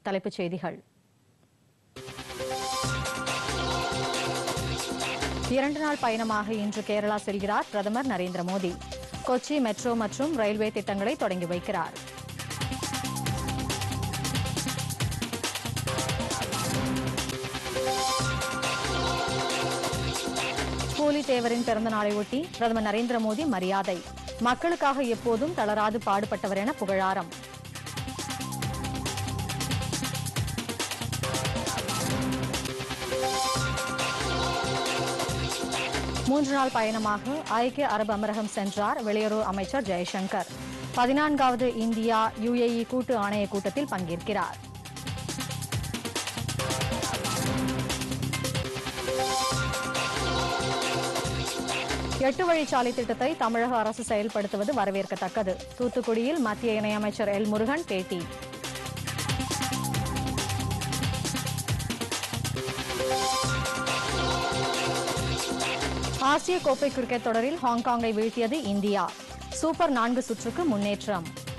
தலைப்புச் செய்திகள் இரண்டு நாள் பயணமாக இன்று கேரளா செல்கிறார் பிரதமர் நரேந்திர மோடி கொச்சி மெட்ரோ மற்றும் ரயில்வே திட்டங்களை தொடங்கி வைக்கிறார் பூலித்தேவரின் பிறந்த நாளையொட்டி பிரதமர் நரேந்திர மோடி மரியாதை மக்களுக்காக எப்போதும் தளராது பாடுபட்டவர் என புகழாரம் மூன்று நாள் பயணமாக ஐக்கிய அரபு அமீரகம் சென்றார் வெளியுறவு அமைச்சர் ஜெய்சங்கர் பதினான்காவது இந்தியா யுஏஇ கூட்டு ஆணைய கூட்டத்தில் பங்கேற்கிறார் எட்டு வழிச்சாலை திட்டத்தை தமிழக அரசு செயல்படுத்துவது வரவேற்கத்தக்கது தூத்துக்குடியில் மத்திய இணையமைச்சர் எல் முருகன் பேட்டி ஆசிய கோப்பை கிரிக்கெட் தொடரில் ஹாங்காங்கை வீழ்த்தியது இந்தியா சூப்பர் நான்கு சுற்றுக்கு முன்னேற்றம்